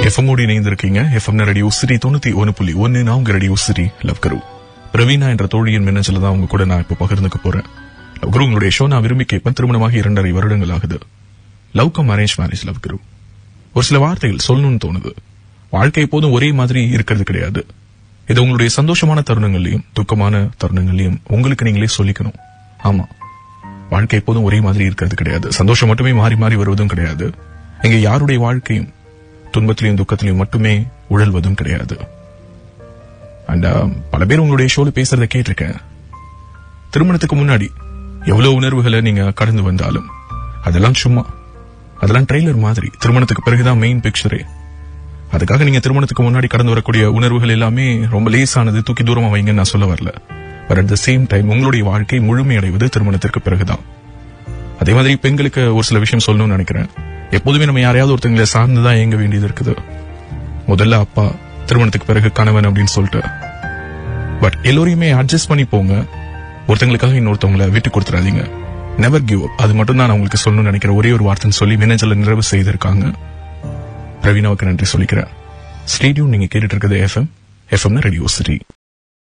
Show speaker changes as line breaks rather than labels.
எஃப்எம்மோடு இணைந்திருக்கீங்க FM radio சிரி தொண்ணூத்தி ஒன்னு புள்ளி ஒன்னு நான் உங்க ரேடியோ சிரி லவ் கரு பிரவீனா என்ற தோழியின் மின்னஞ்சல தான் உங்க கூட நான் இப்ப பகிர்ந்துக்க போறேன் லவ் குரு உங்களுடைய ஷோ நான் விரும்பி கேட்பேன் திருமணமாக இரண்டரை வருடங்கள் ஆகுது love come arranged marriage love குரு ஒரு சில வார்த்தைகள் சொல்லணும்னு தோணுது வாழ்க்கை எப்போதும் ஒரே மாதிரி இருக்கிறது கிடையாது இது உங்களுடைய சந்தோஷமான தருணங்கள்லயும் துக்கமான தருணங்கள்லயும் உங்களுக்கு நீங்களே சொல்லிக்கணும் ஆமா வாழ்க்கை எப்போதும் ஒரே மாதிரி இருக்கிறது கிடையாது சந்தோஷம் மட்டுமே மாறி மாறி வருவதும் கிடையாது இங்க யாருடைய வாழ்க்கையும் துன்பத்திலையும் துக்கத்திலையும் மட்டுமே உழல்வதும் கிடையாது அண்ட் பல பேர் உங்களுடைய ஷோல பேசுறத கேட்டிருக்கேன் திருமணத்துக்கு முன்னாடி எவ்வளவு உணர்வுகளை நீங்க கடந்து வந்தாலும் அதெல்லாம் சும்மா அதெல்லாம் ட்ரெய்லர் மாதிரி திருமணத்துக்கு பிறகுதான் மெயின் பிக்சரே அதுக்காக நீங்க திருமணத்துக்கு முன்னாடி கடந்து வரக்கூடிய உணர்வுகள் எல்லாமே ரொம்ப லேசானது தூக்கி தூரமா வைங்கன்னு நான் சொல்ல வரல but at the same time உங்களுடைய வாழ்க்கை முழுமையடைவது திருமணத்திற்கு பிறகுதான் அதே மாதிரி பெண்களுக்கு ஒரு சில விஷயம் சொல்லணும்னு நினைக்கிறேன் எப்போதுமே நம்ம யாரையாவது ஒருத்தங்களை சார்ந்துதான் இயங்க வேண்டியது இருக்குது முதல்ல அப்பா திருமணத்துக்கு பிறகு கணவன் அப்படின்னு சொல்லிட்டு பட் எல்லோரையுமே அட்ஜஸ்ட் பண்ணி போங்க ஒருத்தங்களுக்காக இன்னொருத்தவங்களை விட்டு கொடுத்துறாதீங்க நெவர் கிவ் அப் அது மட்டும் தான் நான் உங்களுக்கு சொல்லணும்னு நினைக்கிற ஒரே ஒரு வார்த்தைன்னு சொல்லி மின்னஞ்சல நிறைவு செய்திருக்காங்க பிரவீனாவுக்கு நன்றி சொல்லிக்கிறேன் ஸ்டேடியம் நீங்க கேட்டுட்டு இருக்கிறது எஃப்எம் எஃப்எம்னு ரேடியோ சிட்டி